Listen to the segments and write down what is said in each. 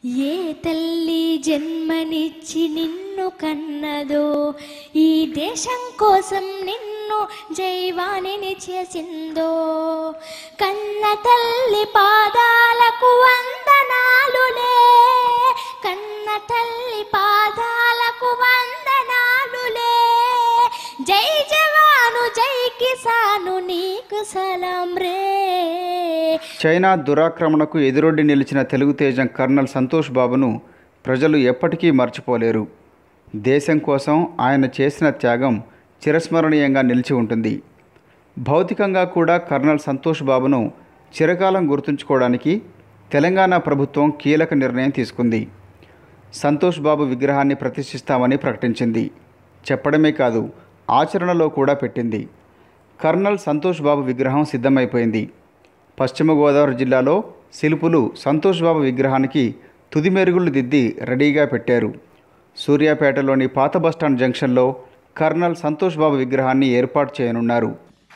ఏ తల్లి జన్మనిచ్చి నిన్ను కన్నదో ఈ దేశం కోసం నిన్ను జైవాణిని చేసిందో కన్న తల్లి పాదాలకు వందనాలులే కన్న తల్లి పాదాలకు వందనాలులే జై జవాను జై కిసాను నీకు సలాం రే చైనా దురాక్రమణకు ఎదురొడ్డి నిలిచిన తెలుగు తేజం కర్నల్ సంతోష్ బాబును ప్రజలు ఎప్పటికీ మర్చిపోలేరు దేశం కోసం ఆయన చేసిన త్యాగం చిరస్మరణీయంగా నిలిచి ఉంటుంది భౌతికంగా కూడా కర్నల్ సంతోష్ బాబును చిరకాలం గుర్తుంచుకోవడానికి తెలంగాణ ప్రభుత్వం కీలక నిర్ణయం తీసుకుంది సంతోష్ బాబు విగ్రహాన్ని ప్రతిష్ఠిస్తామని ప్రకటించింది చెప్పడమే కాదు ఆచరణలో కూడా పెట్టింది కర్నల్ సంతోష్ బాబు విగ్రహం సిద్ధమైపోయింది పశ్చిమ గోదావరి జిల్లాలో శిల్పులు సంతోష్ బాబు విగ్రహానికి తుది మెరుగులు దిద్ది రెడీగా పెట్టారు సూర్యాపేటలోని పాత బస్టాండ్ జంక్షన్లో కర్నల్ సంతోష్ బాబు విగ్రహాన్ని ఏర్పాటు చేయనున్నారు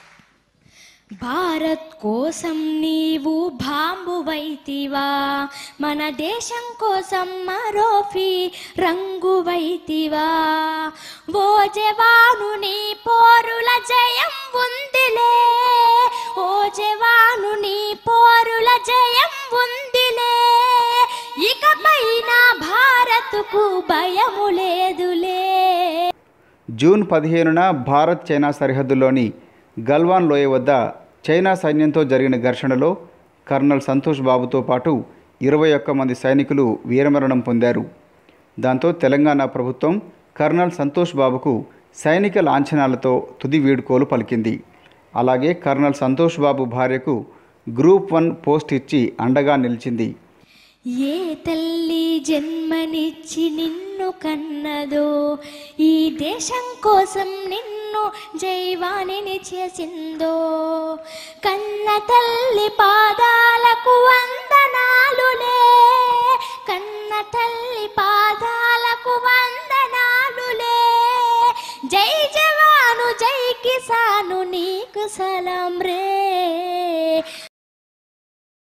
భారత్ కోసం నీవు బాంబువైతివా మన దేశం కోసం మరోఫీ రంగువైతివా ఓ జవాను నీ పోరుల జయం ఉందిలే ఓ జవాను నీ పోరుల జయం ఉందిలే ఇకపైన భారత్కు భయము లేదులే జూన్ పదిహేనున భారత్ చైనా సరిహద్దులోని గల్వాన్ లోయ వద్ద చైనా సైన్యంతో జరిగిన ఘర్షణలో కర్నల్ సంతోష్ బాబుతో పాటు ఇరవై ఒక్క మంది సైనికులు వీరమరణం పొందారు దాంతో తెలంగాణ ప్రభుత్వం కర్నల్ సంతోష్ బాబుకు సైనిక లాంఛనాలతో తుది వీడ్కోలు పలికింది అలాగే కర్నల్ సంతోష్ బాబు భార్యకు గ్రూప్ వన్ పోస్ట్ ఇచ్చి అండగా నిలిచింది ఏ తల్లి జన్మనిచ్చి నిన్ను కన్నదో ఈ దేశం కోసం నిన్ను జైవాణిని చేసిందో కన్న తల్లి పాదాలకు వందనాలులే కన్న తల్లి పాదాలకు వందనాలులే జై జవాను జై కిసాను నీకు సలాం రే